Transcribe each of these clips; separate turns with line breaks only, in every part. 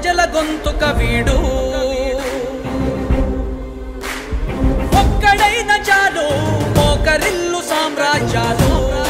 ప్రజల గొంతుక వీడు ఒక్కడైన చాలు మోకరిల్లు సామ్రాజ్యాలు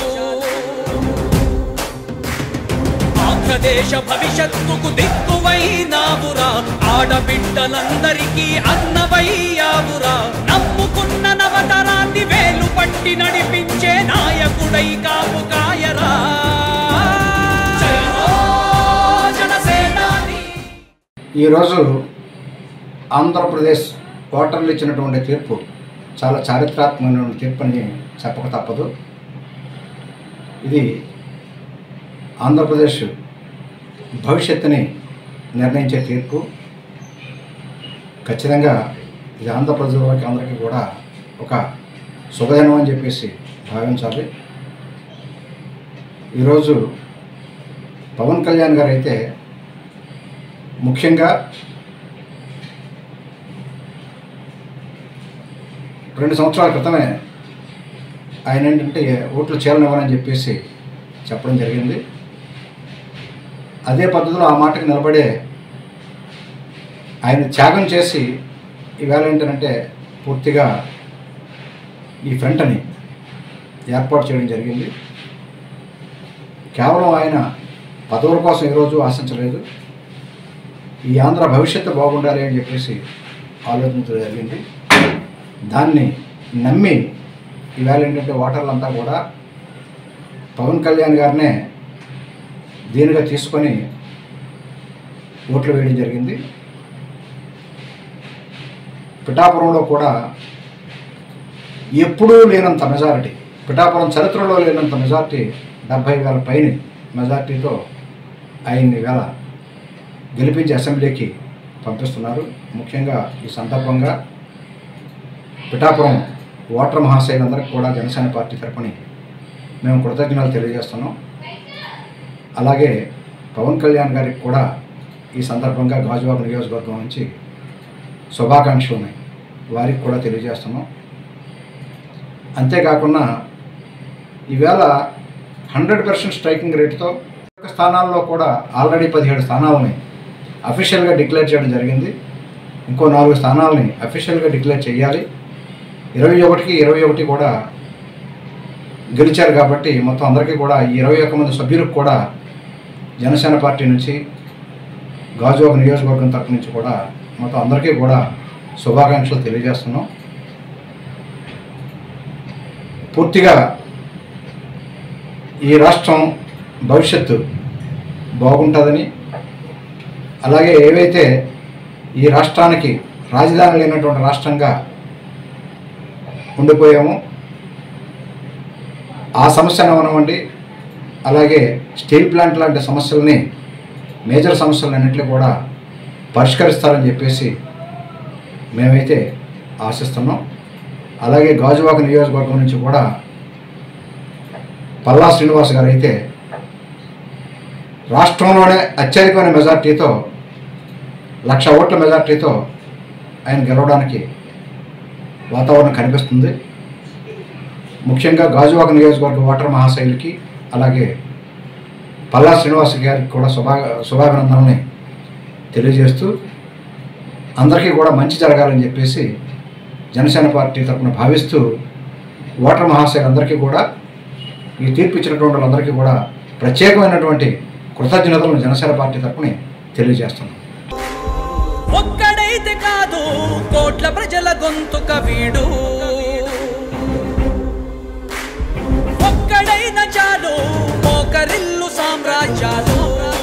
ఆంధ్రదేశ భవిష్యత్తుకు దిక్కువైనావురా ఆడబిడ్డలందరికీ అన్నవయ్యావురా నమ్ముకున్న నవతరాన్ని వేలు పట్టి నడిపించే నాయకుడై కాపు కాయరా జై హో జనసేనాని
ఈరోజు ఆంధ్రప్రదేశ్ ఓటర్లు ఇచ్చినటువంటి తీర్పు చాలా చారిత్రాత్మకమైన తీర్పు అని చెప్పక తప్పదు ఇది ఆంధ్రప్రదేశ్ భవిష్యత్తుని నిర్ణయించే తీర్పు ఖచ్చితంగా ఇది ఆంధ్రప్రదేశ్ వారికి అందరికీ కూడా ఒక శుభదినం అని చెప్పేసి భావించాలి ఈరోజు పవన్ కళ్యాణ్ గారు అయితే ముఖ్యంగా రెండు సంవత్సరాల క్రితమే ఆయన ఏంటంటే ఓట్లు చేరనివ్వనని చెప్పేసి చెప్పడం జరిగింది అదే పద్ధతిలో ఆ మాటకి నిలబడే ఆయన త్యాగం చేసి ఈవేళ ఏంటంటే పూర్తిగా ఈ ఫ్రంట్ని ఏర్పాటు చేయడం జరిగింది కేవలం ఆయన పదవుల కోసం ఈరోజు ఆశించలేదు ఈ ఆంధ్ర భవిష్యత్తు బాగుండాలి అని చెప్పేసి ఆలోచించడం జరిగింది దాన్ని నమ్మి ఈవేళ ఏంటంటే ఓటర్లంతా కూడా పవన్ కళ్యాణ్ గారినే దీనిగా తీసుకొని ఓట్లు వేయడం జరిగింది పిఠాపురంలో కూడా ఎప్పుడూ లేనంత మెజారిటీ పిఠాపురం చరిత్రలో లేనంత మెజారిటీ డెబ్భై వేల పైన మెజారిటీతో ఆయన్ని వేళ గెలిపించి అసెంబ్లీకి పంపిస్తున్నారు ముఖ్యంగా ఈ సందర్భంగా పిఠాపురం ఓటర్ మహాశైలందరికీ కూడా జనసేన పార్టీ తరపుని మేము కృతజ్ఞతలు తెలియజేస్తున్నాం అలాగే పవన్ కళ్యాణ్ గారికి కూడా ఈ సందర్భంగా గాజువాక నియోజకవర్గం నుంచి శుభాకాంక్షలు ఉన్నాయి వారికి కూడా తెలియజేస్తున్నాం అంతేకాకుండా ఈవేళ హండ్రెడ్ పర్సెంట్ స్ట్రైకింగ్ రేటుతో ఒక్క స్థానాల్లో కూడా ఆల్రెడీ పదిహేడు స్థానాలని అఫీషియల్గా డిక్లేర్ చేయడం జరిగింది ఇంకో నాలుగు స్థానాలని అఫీషియల్గా డిక్లేర్ చేయాలి ఇరవై ఒకటికి ఇరవై ఒకటి కూడా గెలిచారు కాబట్టి మొత్తం అందరికీ కూడా ఈ ఇరవై ఒక్క మంది సభ్యులకు కూడా జనసేన పార్టీ నుంచి గాజువాక నియోజకవర్గం తరపు నుంచి కూడా మొత్తం అందరికీ కూడా శుభాకాంక్షలు తెలియజేస్తున్నాం పూర్తిగా ఈ రాష్ట్రం భవిష్యత్తు బాగుంటుందని అలాగే ఏవైతే ఈ రాష్ట్రానికి రాజధాని లేనటువంటి రాష్ట్రంగా ఉండిపోయామో ఆ సమస్యను అవనివ్వండి అలాగే స్టీల్ ప్లాంట్ లాంటి సమస్యల్ని మేజర్ సమస్యలన్నింటినీ కూడా పరిష్కరిస్తారని చెప్పేసి మేమైతే ఆశిస్తున్నాం అలాగే గాజువాక నియోజకవర్గం నుంచి కూడా పల్లా శ్రీనివాస్ గారు అయితే రాష్ట్రంలోనే అత్యధికమైన మెజార్టీతో లక్ష ఓట్ల మెజార్టీతో ఆయన గెలవడానికి వాతావరణం కనిపిస్తుంది ముఖ్యంగా గాజువాక నియోజకవర్గ ఓటర్ మహాశైలికి అలాగే పల్లా శ్రీనివాస్ గారికి కూడా శుభా శుభాభినందనల్ని తెలియజేస్తూ అందరికీ కూడా మంచి జరగాలని చెప్పేసి జనసేన పార్టీ తరఫున భావిస్తూ ఓటర్ మహాశైలందరికీ కూడా ఈ తీర్పు ఇచ్చినటువంటి వాళ్ళందరికీ కూడా ప్రత్యేకమైనటువంటి కృతజ్ఞతలను జనసేన పార్టీ తరఫున తెలియజేస్తున్నాం
ఒక్కడైతే కాదు కోట్ల ప్రజల గొంతుక వీడు ఒక్కడైన చాలు మోకరిల్లు సామ్రాజ్యాలు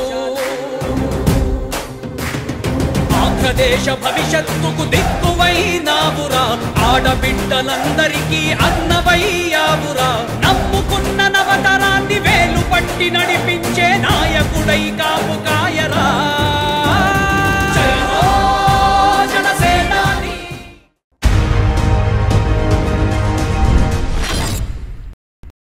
ఆంధ్రదేశ భవిష్యత్తుకు దిక్కువైనావురా ఆడబిడ్డలందరికీ అన్నవయ్యావురా నమ్ముకున్న నవతరాన్ని వేలు పట్టి నడిపించే నాయకుడై కాపు కాయరా